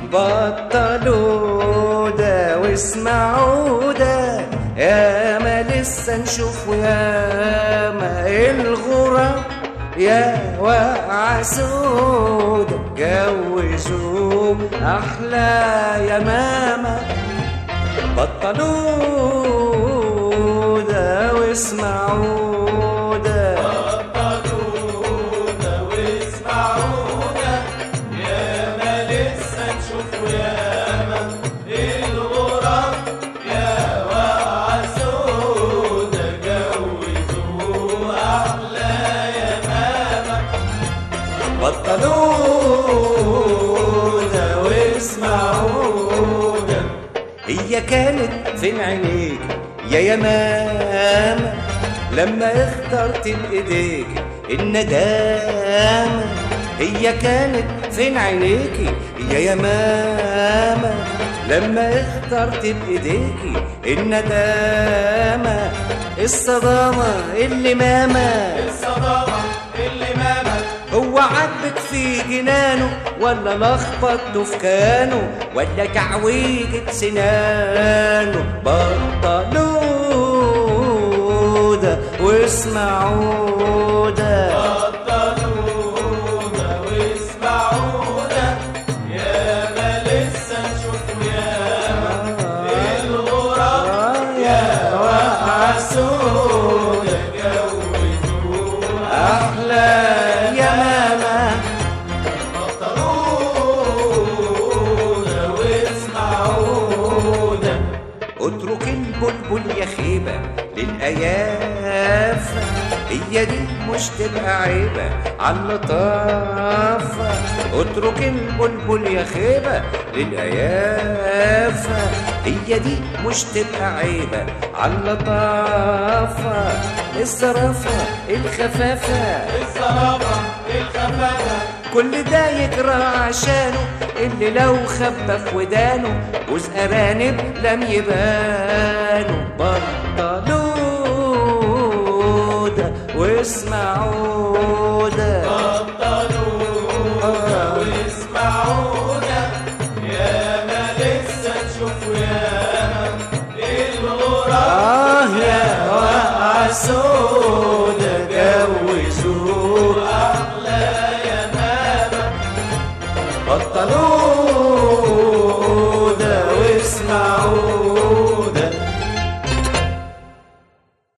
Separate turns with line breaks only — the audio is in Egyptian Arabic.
بطلوا ده واسمعوا ده يا ما لسه نشوف يا ما الغراب يا واقع سود جوزوا احلى يا ماما بطلوا ده واسمعوا ده بطلوا ده واسمعوا ده هي كانت فين عينيك يا يمامة لما اخترت بايديك الندامة هي كانت فين عينيك يا يمامة لما اخترت بايديك الندامة الصدامة اللي ماما هو عاجبك في جنانه ولا لخبطته في كانه ولا تعويجة سنانه بطلوا ده واسمعوا ده يا واقع سود أحلى يا ماما اترك البلبل يا خيبة للأيافة هي دي مش تبقى عيبة على اللطافة اترك البلبل يا خيبة للأيافة هي دي مش تبقى عيبة على اللطافة الصرافة الخفافة كل ده يجرى عشانه اللي لو خبى في ودانه جوز أرانب لم يبانوا بطلوا ده واسمعوا ده آه يا واقع سود جوزوه أحلى يا ماما بطلوا